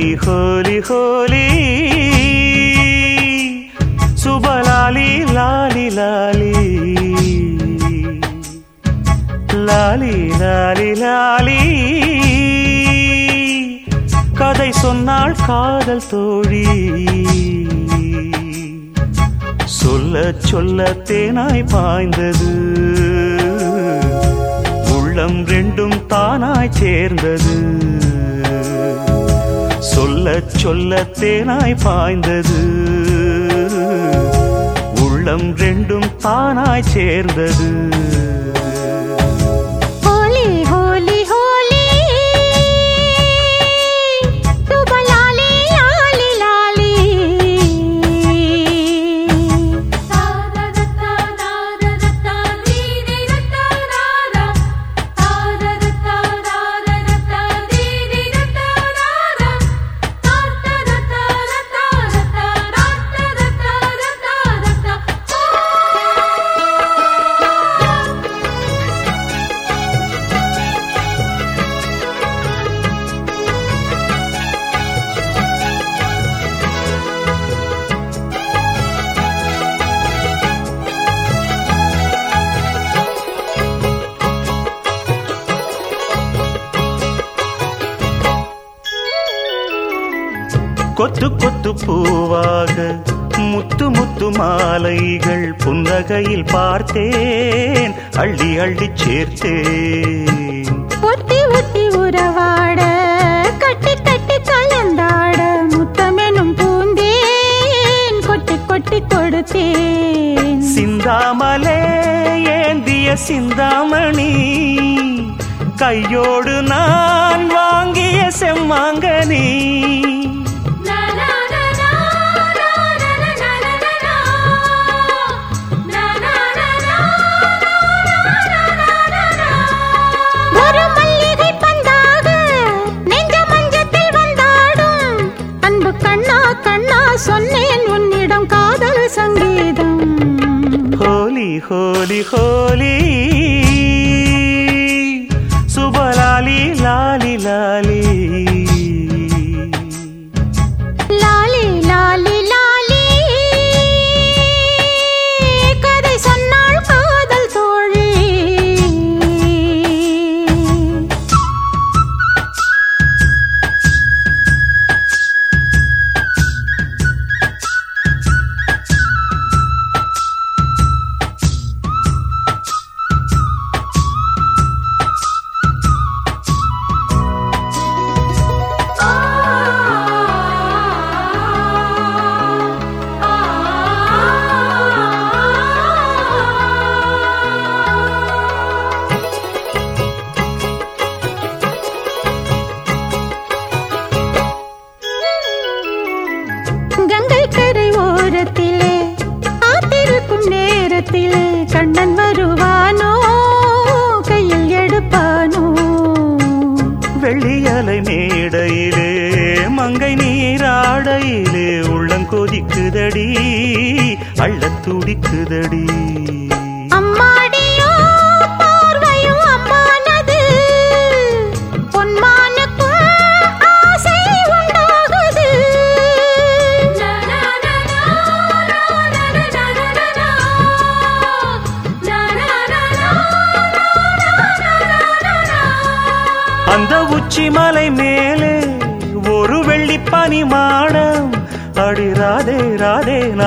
ஹோலி ஹோலி ஹோலி சுபலாலி லாலி லாலி லாலி லாலி லாலி கதை சொன்னாள் காதல் தோழி சொல்ல சொல்ல தேனாய் பாய்ந்தது உள்ளம் ரெண்டும் தானாய் சேர்ந்தது சொல்ல சொல்ல தேனாய் பாய்ந்தது உள்ளம் ரெண்டும் தானாய் சேர்ந்தது ஹோலி ஹோலி ஹோலி சுபலாலி லாலி லாலி கொத்து கொத்து பூவாக முத்து முத்து மாலைகள் புன்னகையில் பார்த்தேன் அள்ளி அள்ளி சேர்த்தேன் ஒட்டி ஒட்டி உறவாட கட்டி கட்டி கலந்தாட முத்தமெனும் பூந்தேன் கொட்டி கொட்டி கொடுத்தேன் சிந்தாமலே ஏந்திய சிந்தாமணி கையோடு நான் வாங்கிய செம்மாங்கனி ஒரு மல்லிகை பந்தாக நெஞ்ச மஞ்சத்தில் வந்தாடும் அன்பு கண்ணா கண்ணா சொன்னேன் உன்னிடம் காதல் சங்கீதம் ஹோலி ஹோலி ஹோலி சுபலாலி லாலி லாலி லாலி லாலி லாலி கதை சொன்னாள் காதல் தோழி கங்கை கரை ஓரத்திலே காத்திருக்கும் நேரத்திலே கண்ணன் வருவானோ கையில் எடுப்பானோ வெள்ளியலை மேடையிலே மங்கை நீராடையிலே உள்ளங்கொதிக்குதடி அள்ளத் துடிக்குதடி அம்மாடியோ பார்வையும் அம்மானது பொன்மானுக்கும் ஆசை உண்டாகுது அந்த உச்சி மலை மேலே ஒரு வெள்ளி பனி மாடம் அடி ராதே ராதே